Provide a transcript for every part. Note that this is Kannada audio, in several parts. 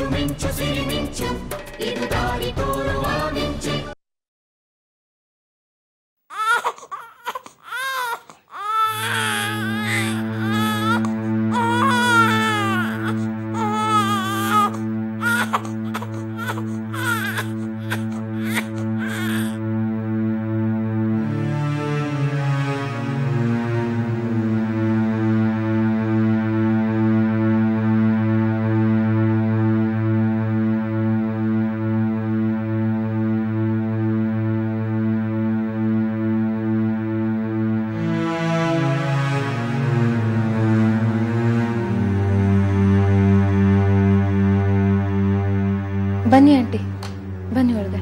ಬನ್ನಿ ಆಂಟಿ ಬನ್ನಿ ಒಳಗೆ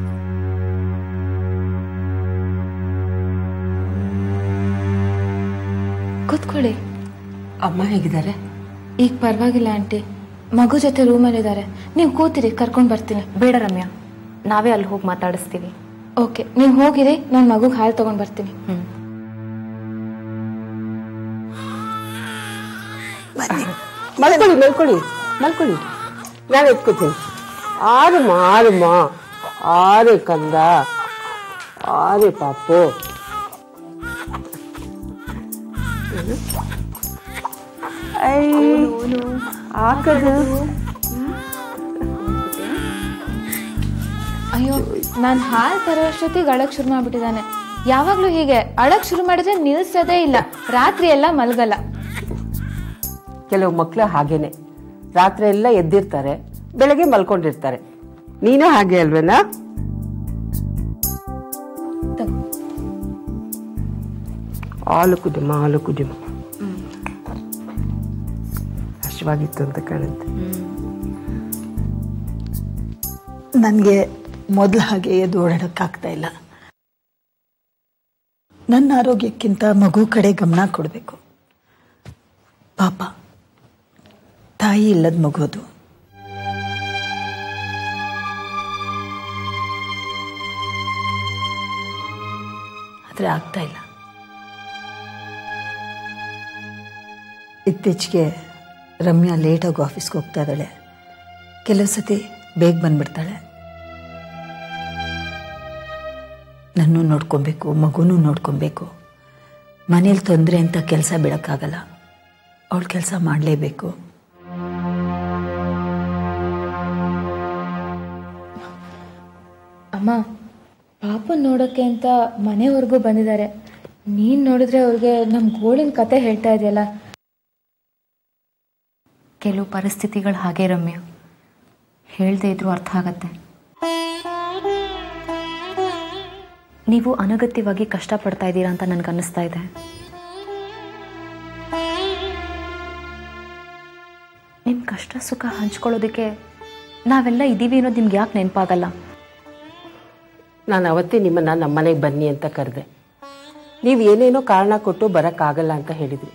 ಕೂತ್ಕೊಳ್ಳಿ ಅಮ್ಮ ಹೇಗಿದ್ದಾರೆ ಈಗ ಪರವಾಗಿಲ್ಲ ಆಂಟಿ ಮಗು ಜೊತೆ ರೂಮಲ್ಲಿದ್ದಾರೆ ನೀವು ಕೂತಿರಿ ಕರ್ಕೊಂಡು ಬರ್ತೀನಿ ಬೇಡ ರಮ್ಯಾ ನಾವೇ ಅಲ್ಲಿ ಹೋಗಿ ಮಾತಾಡಿಸ್ತೀವಿ ಓಕೆ ನೀವು ಹೋಗಿರಿ ನಾನು ಮಗುಗೆ ಹಾಲು ತಗೊಂಡು ಬರ್ತೀನಿ ಹ್ಮ್ ಮಲ್ಕೊಳ್ಳಿ ಮಲ್ಕೊಳ್ಳಿ ಮಲ್ಕೊಳ್ಳಿ ನಾನು ಎತ್ಕೋತೀನಿ ಆರಮ್ಮ ಆರಮ್ಮ ಆರೆ ಕಂದ ಆರೆ ಪಾಪು ಐ ಹಾಕದು ಅಯ್ಯೋ ನಾನು ಹಾಲು ತರೋ ಅಷ್ಟೊತ್ತಿಗೆ ಅಳಕ್ ಶುರು ಮಾಡ್ಬಿಟ್ಟಿದ್ದಾನೆ ಯಾವಾಗಲೂ ಹೀಗೆ ಅಳಕ್ ಶುರು ಮಾಡಿದ್ರೆ ನಿಲ್ಸೋದೇ ಇಲ್ಲ ರಾತ್ರಿ ಎಲ್ಲ ಮಲಗಲ್ಲ ಕೆಲವು ಮಕ್ಕಳು ಹಾಗೇನೆ ರಾತ್ರಿ ಎಲ್ಲ ಎದ್ದಿರ್ತಾರೆ ಬೆಳಗ್ಗೆ ಮಲ್ಕೊಂಡಿರ್ತಾರೆ ನೀನು ಹಾಗೆ ಅಲ್ವೇನಾ ತಗೋ. ಹಾಲು ಕುದಿಮ ಹಾಲು ಕುದಿಮ ಹಸಿವಾಗಿತ್ತು ಅಂತ ಕಾಣುತ್ತೆ ನನಗೆ ಮೊದಲ ಹಾಗೆ ಎದ್ದು ಓಡಾಡೋಕ್ಕಾಗ್ತಾ ಇಲ್ಲ ನನ್ನ ಆರೋಗ್ಯಕ್ಕಿಂತ ಮಗು ಕಡೆ ಗಮನ ಕೊಡಬೇಕು ಪಾಪ ತಾಯಿ ಇಲ್ಲದ ಮಗೋದು ಆದರೆ ಆಗ್ತಾ ಇಲ್ಲ ಇತ್ತೀಚೆಗೆ ರಮ್ಯಾ ಲೇಟಾಗಿ ಆಫೀಸ್ಗೆ ಹೋಗ್ತಾ ಇದ್ದಾಳೆ ಕೆಲವು ಸತಿ ಬೇಗ ಬಂದ್ಬಿಡ್ತಾಳೆ ನನ್ನೂ ನೋಡ್ಕೊಬೇಕು ಮಗುನೂ ನೋಡ್ಕೊಬೇಕು ಮನೇಲಿ ತೊಂದರೆ ಅಂತ ಕೆಲಸ ಬಿಡೋಕ್ಕಾಗಲ್ಲ ಅವಳು ಕೆಲಸ ಮಾಡಲೇಬೇಕು ಅಮ್ಮ ಪಾಪನ್ ನೋಡೋಕ್ಕೆ ಅಂತ ಮನೆವರೆಗೂ ಬಂದಿದ್ದಾರೆ ನೀನು ನೋಡಿದ್ರೆ ಅವ್ರಿಗೆ ನಮ್ಮ ಗೋಳಿನ ಕತೆ ಹೇಳ್ತಾ ಇದೆಯಲ್ಲ ಕೆಲವು ಪರಿಸ್ಥಿತಿಗಳು ಹಾಗೆ ರಮ್ಯ ಹೇಳ್ದೇ ಇದ್ರೂ ಅರ್ಥ ಆಗತ್ತೆ ನೀವು ಅನಗತ್ಯವಾಗಿ ಕಷ್ಟಪಡ್ತಾ ಇದ್ದೀರಾ ಅಂತ ನನಗೆ ಅನ್ನಿಸ್ತಾ ಇದೆ ನಿಮ್ಮ ಕಷ್ಟ ಸುಖ ಹಂಚ್ಕೊಳ್ಳೋದಕ್ಕೆ ನಾವೆಲ್ಲ ಇದ್ದೀವಿ ಅನ್ನೋದು ನಿಮ್ಗೆ ಯಾಕೆ ನೆನಪಾಗಲ್ಲ ನಾನು ಅವತ್ತೇ ನಿಮ್ಮನ್ನ ನಮ್ಮ ಮನೆಗೆ ಬನ್ನಿ ಅಂತ ಕರೆದೆ ನೀವು ಏನೇನೋ ಕಾರಣ ಕೊಟ್ಟು ಬರೋಕ್ಕಾಗಲ್ಲ ಅಂತ ಹೇಳಿದ್ರಿ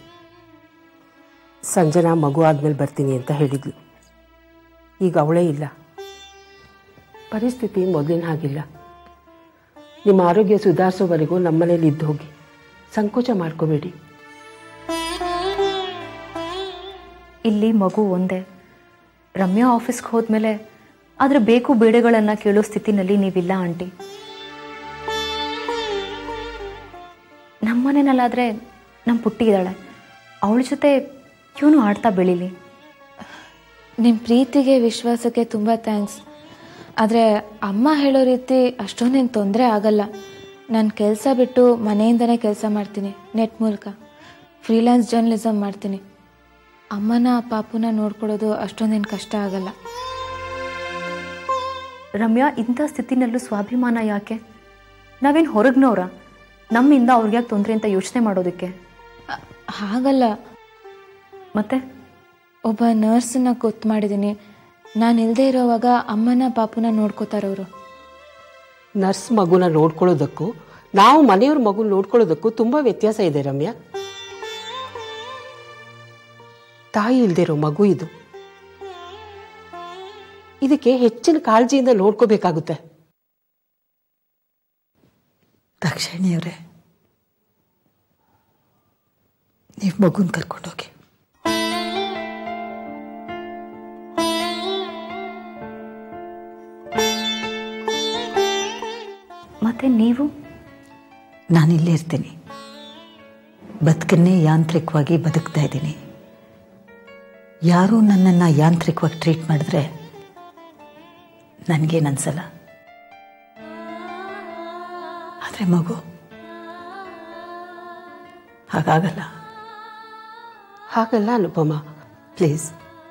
ಸಂಜನಾ ಮಗು ಆದ್ಮೇಲೆ ಬರ್ತೀನಿ ಅಂತ ಹೇಳಿದ್ಲು ಈಗ ಅವಳೇ ಇಲ್ಲ ಪರಿಸ್ಥಿತಿ ಮೊದಲಿನ ಹಾಗಿಲ್ಲ ನಿಮ್ಮ ಆರೋಗ್ಯ ಸುಧಾರಿಸೋವರೆಗೂ ನಮ್ಮನೇಲಿ ಇದ್ದು ಹೋಗಿ ಸಂಕೋಚ ಮಾಡ್ಕೋಬೇಡಿ ಇಲ್ಲಿ ಮಗು ಒಂದೇ ರಮ್ಯಾ ಆಫೀಸ್ಗೆ ಹೋದ್ಮೇಲೆ ಅದ್ರ ಬೇಕು ಬೇಡೆಗಳನ್ನು ಕೇಳೋ ಸ್ಥಿತಿನಲ್ಲಿ ನೀವಿಲ್ಲ ಆಂಟಿ ನಮ್ಮನೇನಲ್ಲಾದರೆ ನಮ್ಮ ಪುಟ್ಟಿ ಇದ್ದಾಳೆ ಅವಳ ಜೊತೆ ಇವನು ಆಡ್ತಾ ಬೆಳೀಲಿ ನಿಮ್ಮ ಪ್ರೀತಿಗೆ ವಿಶ್ವಾಸಕ್ಕೆ ತುಂಬ ಥ್ಯಾಂಕ್ಸ್ ಆದರೆ ಅಮ್ಮ ಹೇಳೋ ರೀತಿ ಅಷ್ಟೊಂದೇನು ತೊಂದರೆ ಆಗಲ್ಲ ನಾನು ಕೆಲಸ ಬಿಟ್ಟು ಮನೆಯಿಂದನೇ ಕೆಲಸ ಮಾಡ್ತೀನಿ ನೆಟ್ ಮೂಲಕ ಫ್ರೀಲ್ಯಾನ್ಸ್ ಜರ್ನಲಿಸಮ್ ಮಾಡ್ತೀನಿ ಅಮ್ಮನ ಪಾಪುನ ನೋಡ್ಕೊಳ್ಳೋದು ಅಷ್ಟೊಂದೇನು ಕಷ್ಟ ಆಗಲ್ಲ ರಮ್ಯಾ ಇಂಥ ಸ್ಥಿತಿನಲ್ಲೂ ಸ್ವಾಭಿಮಾನ ಯಾಕೆ ನಾವೇನು ಹೊರಗ್ನವ್ರ ನಮ್ಮಿಂದ ಅವ್ರಿಗೆ ಯಾಕೆ ತೊಂದರೆ ಅಂತ ಯೋಚನೆ ಮಾಡೋದಕ್ಕೆ ಅ- ಹಾಗಲ್ಲ ಮತ್ತೆ ಒಬ್ಬ ನರ್ಸನ್ನ ಗೊತ್ತು ಮಾಡಿದ್ದೀನಿ ನಾನು ಇಲ್ಲದೆ ಇರೋವಾಗ ಅಮ್ಮನ ಪಾಪುನ ನೋಡ್ಕೋತಾರವರು ನರ್ಸ್ ಮಗುನ ನೋಡ್ಕೊಳ್ಳೋದಕ್ಕೂ ನಾವು ಮನೆಯವ್ರ ಮಗು ನೋಡ್ಕೊಳ್ಳೋದಕ್ಕೂ ತುಂಬ ವ್ಯತ್ಯಾಸ ಇದೆ ರಮ್ಯಾ ತಾಯಿ ಇಲ್ದಿರೋ ಮಗು ಇದು ಇದಕ್ಕೆ ಹೆಚ್ಚಿನ ಕಾಳಜಿಯಿಂದ ನೋಡ್ಕೋಬೇಕಾಗುತ್ತೆ ದಾಕ್ಷಾಯಿಣಿಯವರೇ ನೀವು ಮಗುನ ಕರ್ಕೊಂಡೋಗಿ ಮತ್ತೆ ನೀವು ನಾನಿಲ್ಲೇ ಇರ್ತೀನಿ ಬದುಕನ್ನೇ ಯಾಂತ್ರಿಕವಾಗಿ ಬದುಕ್ತಾ ಇದ್ದೀನಿ ಯಾರೂ ನನ್ನನ್ನು ಯಾಂತ್ರಿಕವಾಗಿ ಟ್ರೀಟ್ ಮಾಡಿದ್ರೆ ನನಗೇನು ಅನ್ಸಲ್ಲ ಆದರೆ ಮಗು ಹಾಗಾಗಲ್ಲ ಹಾಗಲ್ಲ ಅನುಪಮ ಪ್ಲೀಸ್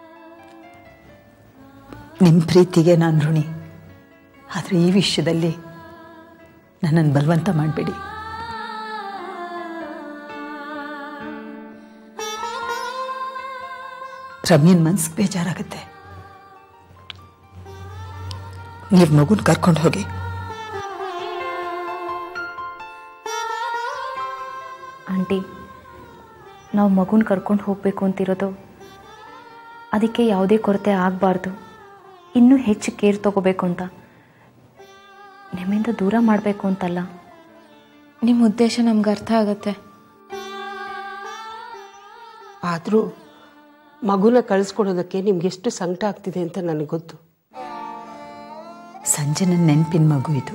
ನಿಮ್ಮ ಪ್ರೀತಿಗೆ ನಾನು ಋಣಿ ಆದರೆ ಈ ವಿಷಯದಲ್ಲಿ ನನ್ನನ್ನು ಬಲವಂತ ಮಾಡಬೇಡಿ ರಮ್ಯನ್ ಮನ್ಸಿಗೆ ಬೇಜಾರಾಗುತ್ತೆ ನೀವು ಮಗುನ ಕರ್ಕೊಂಡು ಹೋಗಿ ಆಂಟಿ ನಾವು ಮಗುನ ಕರ್ಕೊಂಡು ಹೋಗಬೇಕು ಅಂತಿರೋದು ಅದಕ್ಕೆ ಯಾವುದೇ ಕೊರತೆ ಆಗಬಾರ್ದು ಇನ್ನೂ ಹೆಚ್ಚು ಕೇರ್ ತಗೋಬೇಕು ಅಂತ ನಿಮ್ಮಿಂದ ದೂರ ಮಾಡಬೇಕು ಅಂತಲ್ಲ ನಿಮ್ಮ ಉದ್ದೇಶ ನಮ್ಗೆ ಅರ್ಥ ಆಗುತ್ತೆ ಆದರೂ ಮಗುನ ಕಳಿಸ್ಕೊಡೋದಕ್ಕೆ ನಿಮ್ಗೆ ಎಷ್ಟು ಸಂಕಟ ಆಗ್ತಿದೆ ಅಂತ ನನಗೆ ಗೊತ್ತು ಸಂಜೆ ನನ್ನ ನೆನಪಿನ ಮಗು ಇದು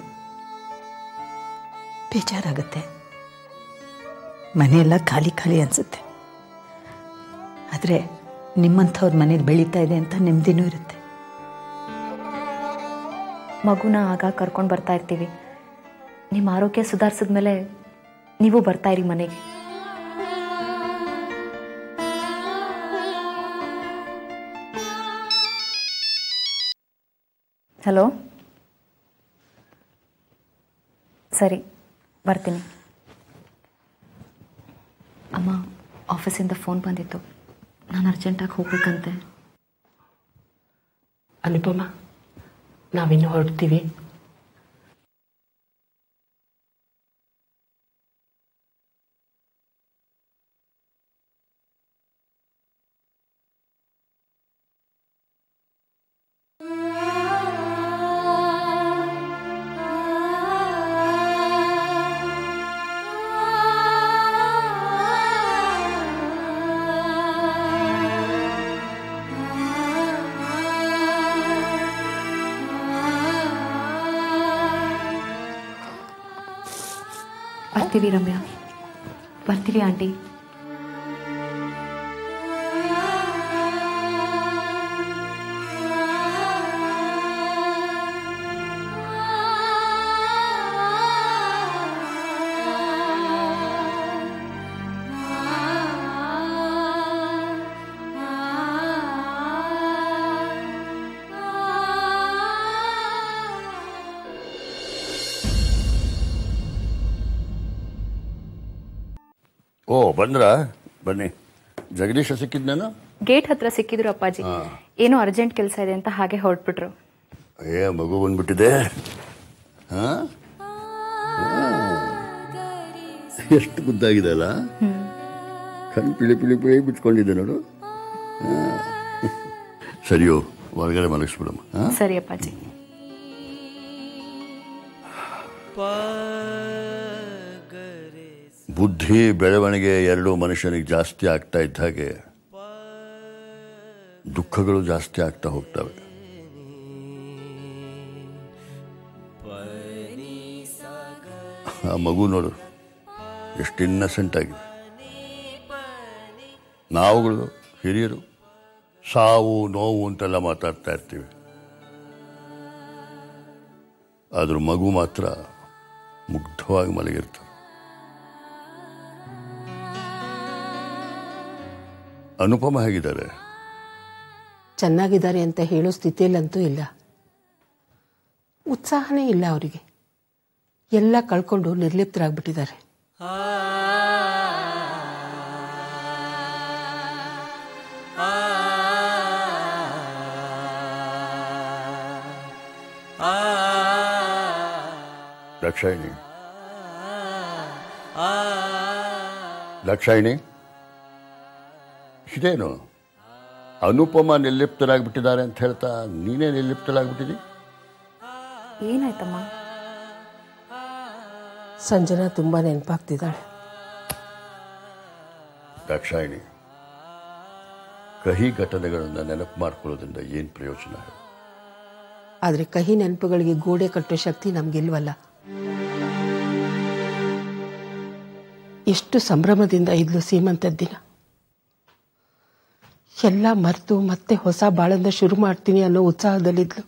ಬೇಜಾರಾಗುತ್ತೆ ಮನೆಯೆಲ್ಲ ಖಾಲಿ ಖಾಲಿ ಅನಿಸುತ್ತೆ ಆದರೆ ನಿಮ್ಮಂಥವ್ರ ಮನೇಲಿ ಬೆಳೀತಾ ಇದೆ ಅಂತ ನೆಮ್ಮದಿನೂ ಇರುತ್ತೆ ಮಗುನ ಆಗ ಕರ್ಕೊಂಡು ಬರ್ತಾ ಇರ್ತೀವಿ ನಿಮ್ಮ ಆರೋಗ್ಯ ಸುಧಾರಿಸಿದ ಮೇಲೆ ನೀವು ಬರ್ತಾ ಇರಿ ಮನೆಗೆ ಹಲೋ ಸರಿ ಬರ್ತೀನಿ ಅಮ್ಮ ಆಫೀಸಿಂದ ಫೋನ್ ಬಂದಿತ್ತು ನಾನು ಅರ್ಜೆಂಟಾಗಿ ಹೋಗ್ಬೇಕಂತೆ ಅನುಪಮ ನಾವಿನ್ನು ಹೊರಡ್ತೀವಿ ಬರ್ತೀವಿ ರಮ್ಯಾ ಬರ್ತೀವಿ ಆಂಟಿ ಓ ಬಂದ್ರ ಬನ್ನಿ ಜಗದೀಶ ಸಿಕ್ಕಿದ್ನೇನು ಗೇಟ್ ಹತ್ರ ಸಿಕ್ಕಿದ್ರು ಅಪ್ಪಾಜಿ ಏನೋ ಅರ್ಜೆಂಟ್ ಕೆಲಸ ಇದೆ ಅಂತ ಹಾಗೆ ಹೊರಟ್ಬಿಟ್ರು ಏ ಮಗು ಬಂದ್ಬಿಟ್ಟಿದೆ ಹಾ ಎಷ್ಟು ಮುದ್ದಾಗಿದೆ ಅಲ್ಲ ಕಣ್ ಪಿಳಿ ಪಿಳಿ ಪಿಳಿ ಬಿಟ್ಕೊಂಡಿದ್ದೆ ನೋಡು ಹಾ. ಸರಿಯೋ ಹೊರಗಡೆ ಮಲಗಿಸ್ಬಿಡಮ್ಮ ಹಾ ಸರಿ ಅಪ್ಪಾಜಿ ಬುದ್ಧಿ ಬೆಳವಣಿಗೆ ಎರಡು ಮನುಷ್ಯನಿಗೆ ಜಾಸ್ತಿ ಆಗ್ತಾ ಇದ್ದ ಹಾಗೆ ದುಃಖಗಳು ಜಾಸ್ತಿ ಆಗ್ತಾ ಹೋಗ್ತವೆ ಆ ಮಗು ನೋಡು ಎಷ್ಟು ಇನ್ನಸೆಂಟ್ ಆಗಿದೆ ನಾವುಗಳು ಹಿರಿಯರು ಸಾವು ನೋವು ಅಂತೆಲ್ಲ ಮಾತಾಡ್ತಾ ಇರ್ತೀವಿ ಆದ್ರೂ ಮಗು ಮಾತ್ರ ಮುಗ್ಧವಾಗಿ ಮಲಗಿರ್ತದೆ ಅನುಪಮ ಹೇಗಿದ್ದಾರೆ ಚೆನ್ನಾಗಿದ್ದಾರೆ ಅಂತ ಹೇಳೋ ಸ್ಥಿತಿಯಲ್ಲಂತೂ ಇಲ್ಲ ಉತ್ಸಾಹನೇ ಇಲ್ಲ ಅವರಿಗೆ ಎಲ್ಲ ಕಳ್ಕೊಂಡು ನಿರ್ಲಿಪ್ತರಾಗ್ಬಿಟ್ಟಿದ್ದಾರೆ ದಾಕ್ಷಾಯಿಣಿ ದಾಕ್ಷಾಯಿಣಿ ಇದೇನು ಅನುಪಮ ನಿರ್ಲಿಪ್ತರಾಗ್ಬಿಟ್ಟಿದ್ದಾರೆ ಅಂತ ಹೇಳ್ತಾ ನೀನೇ ನಿರ್ಲಿಪ್ತರಾಗ್ಬಿಟ್ಟಿದಿ ಏನಾಯ್ತಮ್ಮ ಸಂಜನಾ ತುಂಬ ನೆನಪಾಗ್ತಿದ್ದಾಳೆ ದಾಕ್ಷಾಯಿಣಿ ಕಹಿ ಘಟನೆಗಳನ್ನು ನೆನಪು ಮಾಡ್ಕೊಳ್ಳೋದ್ರಿಂದ ಏನು ಪ್ರಯೋಜನ ಆದರೆ ಕಹಿ ನೆನಪುಗಳಿಗೆ ಗೋಡೆ ಕಟ್ಟೋ ಶಕ್ತಿ ನಮಗಿಲ್ವಲ್ಲ ಎಷ್ಟು ಸಂಭ್ರಮದಿಂದ ಇದ್ಲು ಸೀಮಂತದ ದಿನ ಎಲ್ಲ ಮರೆತು ಮತ್ತೆ ಹೊಸ ಬಾಳನ್ನ ಶುರು ಮಾಡ್ತೀನಿ ಅನ್ನೋ ಉತ್ಸಾಹದಲ್ಲಿದ್ಲು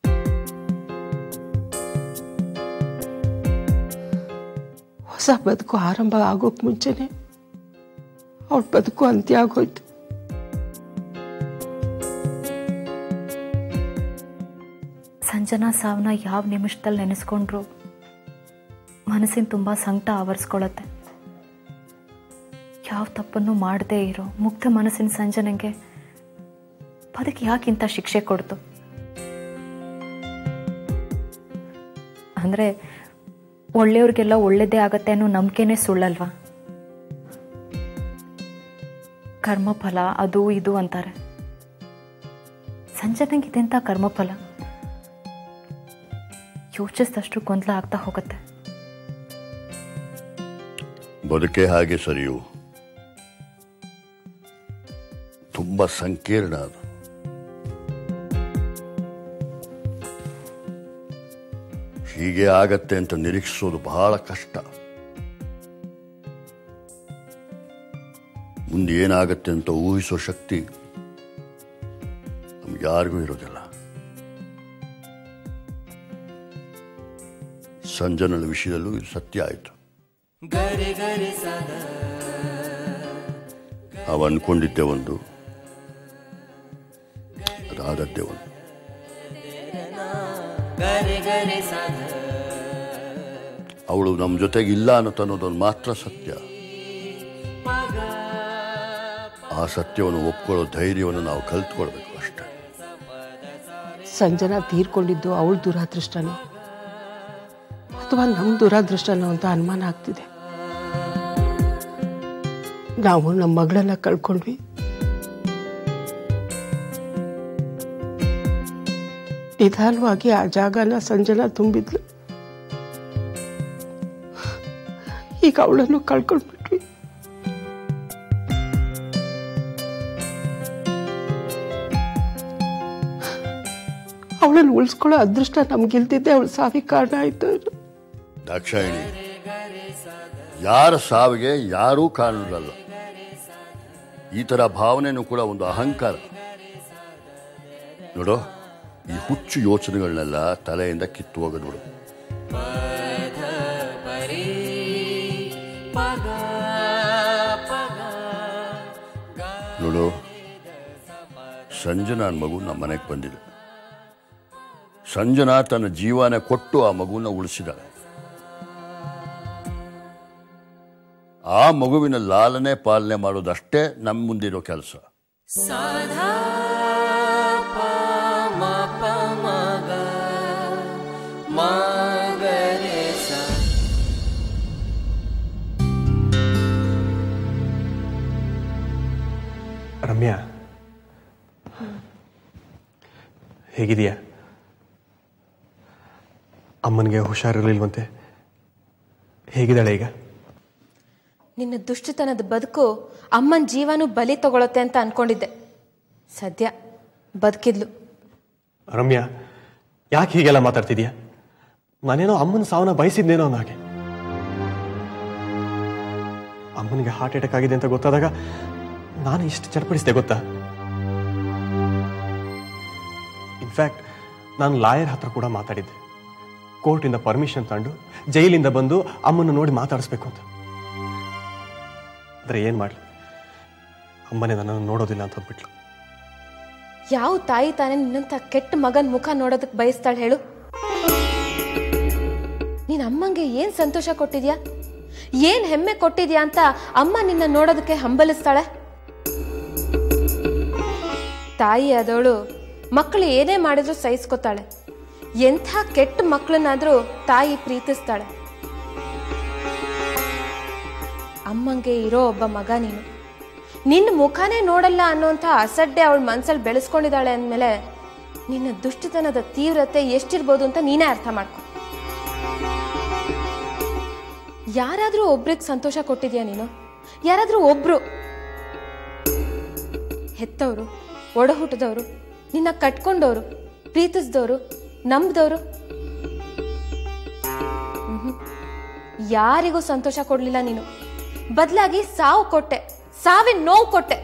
ಹೊಸ ಬದುಕು ಆರಂಭ ಆಗೋಕ್ ಮುಂಚೆನೆ ಅವಳ ಬದುಕು ಅಂತ್ಯ ಆಗೋಯ್ತು ಸಂಜನಾ ಸಾವನ್ನ ಯಾವ ನಿಮಿಷದಲ್ಲಿ ನೆನೆಸ್ಕೊಂಡ್ರು ಮನಸ್ಸಿನ ತುಂಬ ಸಂಕಟ ಆವರಿಸ್ಕೊಳತ್ತೆ ಯಾವ ತಪ್ಪನ್ನು ಮಾಡದೇ ಇರೋ ಮುಗ್ಧ ಮನಸ್ಸಿನ ಸಂಜನೆಗೆ ಬದುಕು ಯಾಕಿಂತ ಶಿಕ್ಷೆ ಕೊಡ್ತು ಅಂದರೆ ಒಳ್ಳೆಯವ್ರಿಗೆಲ್ಲ ಒಳ್ಳೇದೇ ಆಗತ್ತೆ ಅನ್ನೋ ನಂಬಿಕೆನೇ ಸುಳ್ಳಲ್ವಾ ಕರ್ಮಫಲ ಅದು ಇದು ಅಂತಾರೆ ಸಂಜನೆಗೆ ಇದೆಂಥ ಕರ್ಮಫಲ ಯೋಚಿಸಿದಷ್ಟು ಗೊಂದಲ ಆಗ್ತಾ ಹೋಗುತ್ತೆ ಬದುಕೆ ಹಾಗೆ ಸರಿಯು ತುಂಬ ಸಂಕೀರ್ಣ ಅದು ಹೀಗೆ ಆಗತ್ತೆ ಅಂತ ನಿರೀಕ್ಷಿಸೋದು ಬಹಳ ಕಷ್ಟ ಮುಂದೆ ಏನಾಗತ್ತೆ ಅಂತ ಊಹಿಸೋ ಶಕ್ತಿ ನಮ್ಗೆ ಯಾರಿಗೂ ಇರೋದಿಲ್ಲ ಸಂಜನನ ವಿಷಯದಲ್ಲೂ ಇದು ಸತ್ಯ ಆಯಿತು ಅವ ಅನ್ಕೊಂಡಿದ್ದೆ ಒಂದು ಅದಾದದ್ದೇ ಒಂದು ಅವಳು ನಮ್ಮ ಜೊತೆಗೆ ಇಲ್ಲ ಅನ್ನೋ ಅನ್ನೋದೊಂದು ಮಾತ್ರ ಸತ್ಯ ಆ ಸತ್ಯವನ್ನು ಒಪ್ಕೊಳ್ಳೋ ಧೈರ್ಯವನ್ನು ನಾವು ಕಲ್ತ್ಕೊಳ್ಬೇಕು ಅಷ್ಟೇ ಸಂಜನಾ ತೀರ್ಕೊಂಡಿದ್ದು ಅವಳ ದುರಾದೃಷ್ಟನೋ ಅಥವಾ ನಮ್ಮ ದುರಾದೃಷ್ಟನೋ ಅಂತ ಅನುಮಾನ ಆಗ್ತಿದೆ ನಾವು ನಮ್ಮ ಮಗಳನ್ನ ಕಳ್ಕೊಂಡ್ವಿ ನಿಧಾನವಾಗಿ ಆ ಜಾಗನ ಸಂಜನಾ ತುಂಬಿದ್ಲು ಈಗ ಅವಳನ್ನು ಕಳ್ಕೊಂಡ್ಬಿಟ್ವಿ ಅವಳನ್ನು ಉಳಿಸ್ಕೊಳ್ಳೋ ಅದೃಷ್ಟ ನಮ್ಗಿಲ್ದಿದ್ದೆ ಅವಳು ಸಾವಿಗೆ ಕಾರಣ ಆಯ್ತು ದಾಕ್ಷಾಯಿಣಿ ಯಾರ ಸಾವಿಗೆ ಯಾರೂ ಕಾರಣರಲ್ಲ ಈ ಥರ ಭಾವನೆನೂ ಕೂಡ ಒಂದು ಅಹಂಕಾರ ನೋಡು ಈ ಹುಚ್ಚು ಯೋಚನೆಗಳನ್ನೆಲ್ಲ ತಲೆಯಿಂದ ಕಿತ್ತು ಹೋಗ ನೋಡು ನೋಡು ಸಂಜನಾ ಮಗು ನಮ್ಮ ಮನೆಗೆ ಬಂದಿದೆ ಸಂಜನಾ ತನ್ನ ಜೀವನ ಕೊಟ್ಟು ಆ ಮಗುನ ಉಳಿಸಿದಾಳೆ ಆ ಮಗುವಿನ ಲಾಲನೆ ಪಾಲನೆ ಮಾಡೋದಷ್ಟೇ ನಮ್ಮ ಮುಂದಿರೋ ಕೆಲಸ ರಮ್ಯಾ ಹೇಗಿದೆಯಾ ಅಮ್ಮನಿಗೆ ಹುಷಾರಿರಲಿಲ್ವಂತೆ ಹೇಗಿದ್ದಾಳೆ ಈಗ ನಿನ್ನ ದುಷ್ಟತನದ ಬದುಕು ಅಮ್ಮನ ಜೀವನೂ ಬಲಿ ತಗೊಳತ್ತೆ ಅಂತ ಅನ್ಕೊಂಡಿದ್ದೆ ಸದ್ಯ ಬದುಕಿದ್ಲು ರಮ್ಯಾ ಯಾಕೆ ಹೀಗೆಲ್ಲ ಮಾತಾಡ್ತಿದ್ಯಾ ನಾನೇನೋ ಅಮ್ಮನ ಸಾವನ್ನ ಬಯಸಿದ್ನೇನೋ ನಾಗೆ ಅಮ್ಮನಿಗೆ ಹಾರ್ಟ್ ಅಟ್ಯಾಕ್ ಆಗಿದೆ ಅಂತ ಗೊತ್ತಾದಾಗ ನಾನು ಇಷ್ಟು ಚಡಪಡಿಸಿದೆ ಗೊತ್ತಾ ಇನ್ಫ್ಯಾಕ್ಟ್ ನಾನು ಲಾಯರ್ ಹತ್ರ ಕೂಡ ಮಾತಾಡಿದ್ದೆ ಕೋರ್ಟಿಂದ ಪರ್ಮಿಷನ್ ತಗೊಂಡು ಜೈಲಿಂದ ಬಂದು ಅಮ್ಮನ ನೋಡಿ ಮಾತಾಡಿಸ್ಬೇಕು ಅಂತ ಆದರೆ ಏನು ಮಾಡಲಿ ಅಮ್ಮನೇ ನನ್ನನ್ನು ನೋಡೋದಿಲ್ಲ ಅಂತ ಅಂದ್ಬಿಟ್ಲು ಯಾವ ತಾಯಿ ತಾನೇ ನಿನ್ನಂಥ ಕೆಟ್ಟ ಮಗನ ಮುಖ ನೋಡೋದಕ್ಕೆ ಬಯಸ್ತಾಳೆ ಹೇಳು ನೀನ್ ಅಮ್ಮಂಗೆ ಏನ್ ಸಂತೋಷ ಕೊಟ್ಟಿದ್ಯಾ ಏನ್ ಹೆಮ್ಮೆ ಕೊಟ್ಟಿದ್ಯಾ ಅಂತ ಅಮ್ಮ ನಿನ್ನ ನೋಡೋದಕ್ಕೆ ಹಂಬಲಿಸ್ತಾಳೆ ತಾಯಿ ಆದವಳು ಮಕ್ಕಳು ಏನೇ ಮಾಡಿದ್ರು ಸಹಿಸ್ಕೊತಾಳೆ ಎಂಥ ಕೆಟ್ಟ ಮಕ್ಕಳನ್ನಾದ್ರೂ ತಾಯಿ ಪ್ರೀತಿಸ್ತಾಳೆ ಅಮ್ಮಂಗೆ ಇರೋ ಒಬ್ಬ ಮಗ ನೀನು ನಿನ್ನ ಮುಖನೇ ನೋಡಲ್ಲ ಅನ್ನೋಂಥ ಅಸಡ್ಡೆ ಅವಳ ಮನ್ಸಲ್ಲಿ ಬೆಳೆಸ್ಕೊಂಡಿದ್ದಾಳೆ ಅಂದಮೇಲೆ ನಿನ್ನ ದುಷ್ಟತನದ ತೀವ್ರತೆ ಎಷ್ಟಿರ್ಬೋದು ಅಂತ ನೀನೇ ಅರ್ಥ ಮಾಡ್ಕೊ ಯಾರಾದ್ರೂ ಒಬ್ರಿಗೆ ಸಂತೋಷ ಕೊಟ್ಟಿದ್ಯಾ ನೀನು ಯಾರಾದ್ರೂ ಒಬ್ರು ಹೆತ್ತವರು ಒಡ ಹುಟ್ಟಿದವರು ನಿನ್ನ ಕಟ್ಕೊಂಡವರು ಪ್ರೀತಿಸಿದವರು ನಂಬಿದವರು ಯಾರಿಗೂ ಸಂತೋಷ ಕೊಡ್ಲಿಲ್ಲ ನೀನು ಬದಲಾಗಿ ಸಾವು ಕೊಟ್ಟೆ ಸಾವಿನ ನೋವು ಕೊಟ್ಟೆ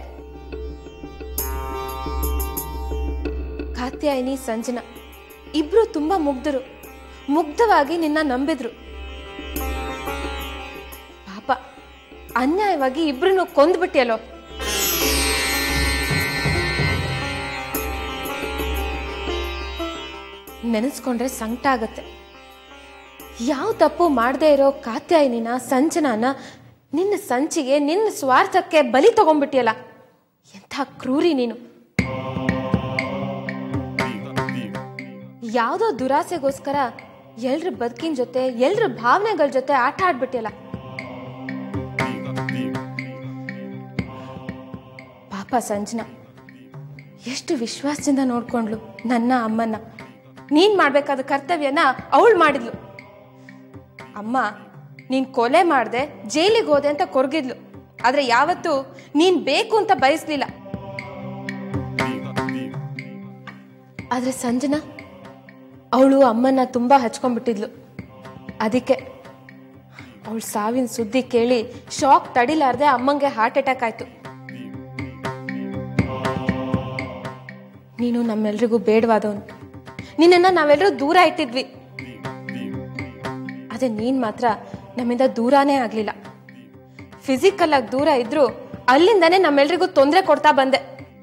ಕಾತ್ಯಾಯಿನಿ ಸಂಜನಾ ಇಬ್ರು ತುಂಬಾ ಮುಗ್ಧರು ಮುಗ್ಧವಾಗಿ ನಿನ್ನ ನಂಬಿದ್ರು ಪಾಪ ಅನ್ಯಾಯವಾಗಿ ಇಬ್ರನ್ನು ಕೊಂದ್ಬಿಟ್ಟಿಯಲ್ಲೋ ನೆನೆಸ್ಕೊಂಡ್ರೆ ಸಂಕಟ ಆಗತ್ತೆ ಯಾವ ತಪ್ಪು ಮಾಡದೇ ಇರೋ ಕಾತ್ಯಾಯಿನಿನ ಸಂಚನಾನ ನಿನ್ನ ಸಂಚಿಗೆ ನಿನ್ನ ಸ್ವಾರ್ಥಕ್ಕೆ ಬಲಿ ತಗೊಂಡ್ಬಿಟ್ಟಿಯಲ್ಲ ಎಂಥ ಕ್ರೂರಿ ನೀನು ಯಾವುದೋ ದುರಾಸೆಗೋಸ್ಕರ ಎಲ್ರ ಬದುಕಿನ ಜೊತೆ ಎಲ್ರ ಭಾವನೆಗಳ ಜೊತೆ ಆಟ ಆಡ್ಬಿಟ್ಟಿಯಲ್ಲ ಪಾಪ ಸಂಜನಾ ಎಷ್ಟು ವಿಶ್ವಾಸದಿಂದ ನೋಡ್ಕೊಂಡ್ಲು ನನ್ನ ಅಮ್ಮನ್ನ ನೀನ್ ಮಾಡ್ಬೇಕಾದ ಕರ್ತವ್ಯನ ಅವಳು ಮಾಡಿದ್ಲು ಅಮ್ಮ ನೀನ್ ಕೊಲೆ ಮಾಡ್ದೆ ಜೈಲಿಗೆ ಹೋದೆ ಅಂತ ಕೊರಗಿದ್ಲು ಆದ್ರೆ ಯಾವತ್ತೂ ನೀನ್ ಬೇಕು ಅಂತ ಬಯಸ್ಲಿಲ್ಲ ಆದ್ರೆ ಸಂಜನಾ ಅವಳು ಅಮ್ಮನ್ನ ತುಂಬಾ ಹಚ್ಕೊಂಡ್ಬಿಟ್ಟಿದ್ಲು ಅದಕ್ಕೆ ಅವಳು ಸಾವಿನ ಸುದ್ದಿ ಕೇಳಿ ಶಾಕ್ ತಡಿಲಾರ್ದೆ ಅಮ್ಮಂಗೆ ಹಾರ್ಟ್ ಅಟ್ಯಾಕ್ ಆಯ್ತು ನೀನು ನಮ್ಮೆಲ್ರಿಗೂ ಬೇಡವಾದವನು ನಿನ್ನನ್ನ ನಾವೆಲ್ಲರೂ ದೂರ ಇಟ್ಟಿದ್ವಿ ಅದೇ ನೀನ್ ಮಾತ್ರ ನಮ್ಮಿಂದ ದೂರಾನೇ ಆಗ್ಲಿಲ್ಲ ಫಿಸಿಕಲ್ ಆಗಿ ದೂರ ಇದ್ರು ಅಲ್ಲಿಂದಾನೇ ನಮ್ಮೆಲ್ರಿಗೂ ತೊಂದರೆ ಕೊಡ್ತಾ ಬಂದೆ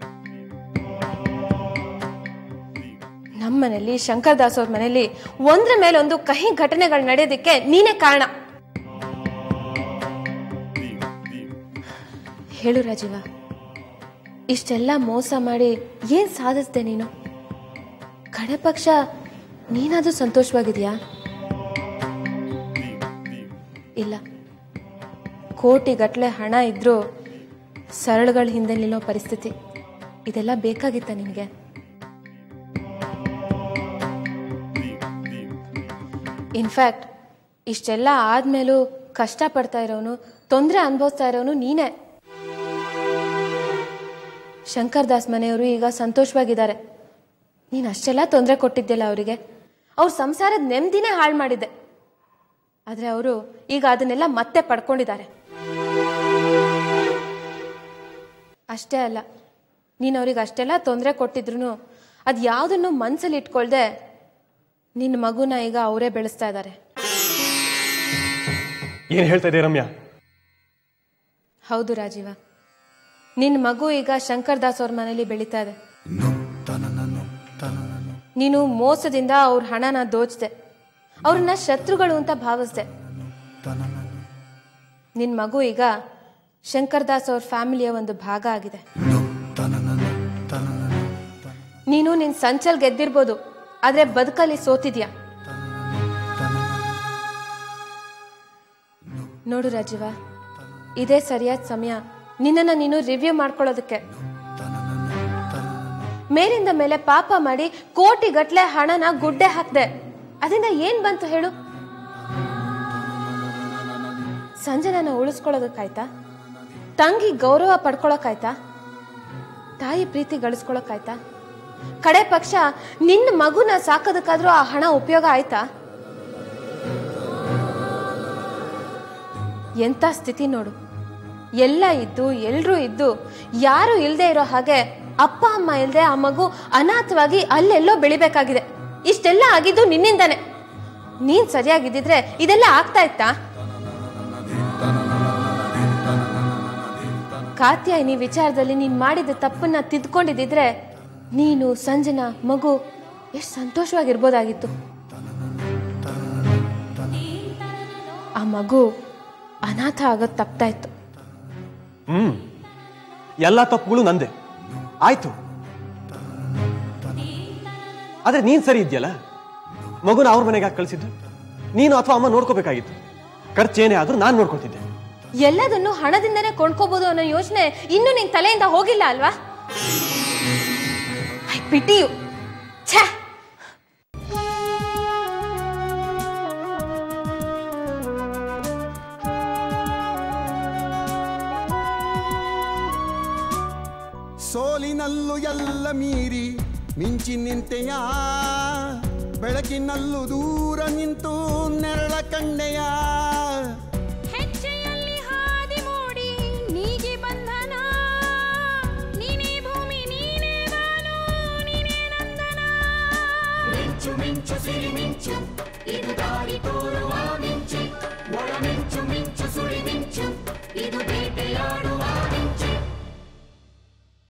ನಮ್ಮನೇಲಿ ಶಂಕರ್ ದಾಸ್ ಅವ್ರ ಮನೇಲಿ ಒಂದ್ರ ಮೇಲೊಂದು ಕಹಿ ಘಟನೆಗಳು ನಡೆಯೋದಕ್ಕೆ ನೀನೇ ಕಾರಣ ಹೇಳು ರಾಜೀವ ಇಷ್ಟೆಲ್ಲ ಮೋಸ ಮಾಡಿ ಏನ್ ಸಾಧಿಸ್ದೆ ನೀನು ಕಡೆ ಪಕ್ಷ ನೀನಾದ್ರೂ ಸಂತೋಷವಾಗಿದ್ಯಾ ಇಲ್ಲ ಕೋಟಿ ಗಟ್ಲೆ ಹಣ ಇದ್ರೂ ಸರಳುಗಳ ಹಿಂದೆ ನಿಲ್ಲೋ ಪರಿಸ್ಥಿತಿ ಇದೆಲ್ಲ ಬೇಕಾಗಿತ್ತ ನಿನಗೆ ಇನ್ಫ್ಯಾಕ್ಟ್ ಇಷ್ಟೆಲ್ಲ ಆದ್ಮೇಲೂ ಕಷ್ಟ ಪಡ್ತಾ ಇರೋನು ತೊಂದರೆ ಅನುಭವಿಸ್ತಾ ಇರೋನು ನೀನೇ ಶಂಕರ್ ದಾಸ್ ಮನೆಯವರು ಈಗ ಸಂತೋಷವಾಗಿದ್ದಾರೆ ನೀನು ಅಷ್ಟೆಲ್ಲ ತೊಂದರೆ ಕೊಟ್ಟಿದ್ಯಲ್ಲ ಅವರಿಗೆ ಅವ್ರ ಸಂಸಾರದ ನೆಮ್ಮದಿನೇ ಹಾಳು ಮಾಡಿದ್ದೆ ಆದರೆ ಅವರು ಈಗ ಅದನ್ನೆಲ್ಲ ಮತ್ತೆ ಪಡ್ಕೊಂಡಿದ್ದಾರೆ ಅಷ್ಟೇ ಅಲ್ಲ ನೀನು ಅವ್ರಿಗೆ ಅಷ್ಟೆಲ್ಲ ತೊಂದರೆ ಕೊಟ್ಟಿದ್ರು ಅದು ಯಾವುದನ್ನು ಮನಸ್ಸಲ್ಲಿ ಇಟ್ಕೊಳ್ದೆ ನಿನ್ನ ಮಗುನ ಈಗ ಅವರೇ ಬೆಳೆಸ್ತಾ ಇದ್ದಾರೆ ಏನು ಹೇಳ್ತಾ ಇದೆ ರಮ್ಯಾ ಹೌದು ರಾಜೀವ ನಿನ್ನ ಮಗು ಈಗ ಶಂಕರ್ ದಾಸ್ ಅವ್ರ ಮನೇಲಿ ಬೆಳೀತಾ ಇದೆ ನೀನು ಮೋಸದಿಂದ ಅವ್ರ ಹಣನ ದೋಚ್ದೆ ಅವ್ರನ್ನ ಶತ್ರುಗಳು ಅಂತ ಭಾವಿಸ್ದೆ ನಿನ್ನ ಮಗು ಈಗ ಶಂಕರ್ ದಾಸ್ ಅವ್ರ ಫ್ಯಾಮಿಲಿಯ ಒಂದು ಭಾಗ ಆಗಿದೆ ನೀನು ನಿನ್ ಸಂಚಲ್ ಗೆದ್ದಿರ್ಬೋದು ಆದ್ರೆ ಬದುಕಲ್ಲಿ ಸೋತಿದ್ಯಾ ನೋಡು ರಾಜೀವ ಇದೇ ಸರಿಯಾದ ಸಮಯ ನಿನ್ನನ್ನ ನೀನು ರಿವ್ಯೂ ಮಾಡ್ಕೊಳ್ಳೋದಕ್ಕೆ ಮೇಲಿಂದ ಮೇಲೆ ಪಾಪ ಮಾಡಿ ಕೋಟಿ ಗಟ್ಲೆ ಹಣನ ಗುಡ್ಡೆ ಹಾಕ್ದೆ ಅದರಿಂದ ಏನ್ ಬಂತು ಹೇಳು ಸಂಜನನ ಉಳಿಸ್ಕೊಳ್ಳೋದಕ್ಕಾಯ್ತಾ ತಂಗಿ ಗೌರವ ಪಡ್ಕೊಳಕ್ಕಾಯ್ತಾ ತಾಯಿ ಪ್ರೀತಿ ಗಳಿಸ್ಕೊಳಕ್ಕಾಯ್ತಾ ಕಡೆ ಪಕ್ಷ ನಿನ್ನ ಮಗುನ ಸಾಕೋದಕ್ಕಾದ್ರೂ ಆ ಹಣ ಉಪಯೋಗ ಆಯ್ತಾ ಎಂಥ ಸ್ಥಿತಿ ನೋಡು ಎಲ್ಲ ಇದ್ದು ಎಲ್ರೂ ಇದ್ದು ಯಾರು ಇಲ್ಲದೆ ಇರೋ ಹಾಗೆ ಅಪ್ಪ ಅಮ್ಮ ಇಲ್ಲದೆ ಆ ಮಗು ಅನಾಥವಾಗಿ ಅಲ್ಲೆಲ್ಲೋ ಬೆಳಿಬೇಕಾಗಿದೆ ಇಷ್ಟೆಲ್ಲ ಆಗಿದ್ದು ನಿನ್ನಿಂದಾನೆ ನೀನ್ ಸರಿಯಾಗಿದ್ದಿದ್ರೆ ಇದೆಲ್ಲ ಆಗ್ತಾ ಇತ್ತಾ ಕಾತ್ಯಾಯಿನಿ ವಿಚಾರದಲ್ಲಿ ನೀನ್ ಮಾಡಿದ ತಪ್ಪನ್ನ ತಿದ್ಕೊಂಡಿದ್ದಿದ್ರೆ ನೀನು ಸಂಜನಾ ಮಗು ಎಷ್ಟು ಸಂತೋಷವಾಗಿರ್ಬೋದಾಗಿತ್ತು ಆ ಮಗು ಅನಾಥ ಆಗೋದು ತಪ್ತಾ ಇತ್ತು ಹ್ಮ್ ಎಲ್ಲ ತಪ್ಪುಗಳು ನಂದೆ ಆಯ್ತು ಆದ್ರೆ ನೀನ್ ಸರಿ ಇದೆಯಲ್ಲ ಮಗುನ ಅವ್ರ ಮನೆಗೆ ಹಾಕಿ ಕಳಿಸಿದ್ದು ನೀನು ಅಥವಾ ಅಮ್ಮ ನೋಡ್ಕೋಬೇಕಾಗಿತ್ತು ಖರ್ಚೇನೇ ಆದ್ರೂ ನಾನು ನೋಡ್ಕೊತಿದ್ದೆ ಎಲ್ಲದನ್ನು ಹಣದಿಂದನೇ ಕೊಂಡ್ಕೋಬಹುದು ಅನ್ನೋ ಯೋಚನೆ ಇನ್ನೂ ನಿನ್ ತಲೆಯಿಂದ ಹೋಗಿಲ್ಲ ಅಲ್ವಾ ಐ ಪಿಟಿಯು ಛೇ ಸೋಲಿನಲ್ಲೂ ಎಲ್ಲ ಮೀರಿ ಮಿಂಚಿ ನಿಂತೆಯ ಬೆಳಕಿನಲ್ಲೂ ದೂರ ನಿಂತು ನೆರಳ ಕಂಡೆಯ ಹೆಜ್ಜೆಯಲ್ಲಿ ಹಾದಿ ಸಿರಿಮಿಂಚು ಇದು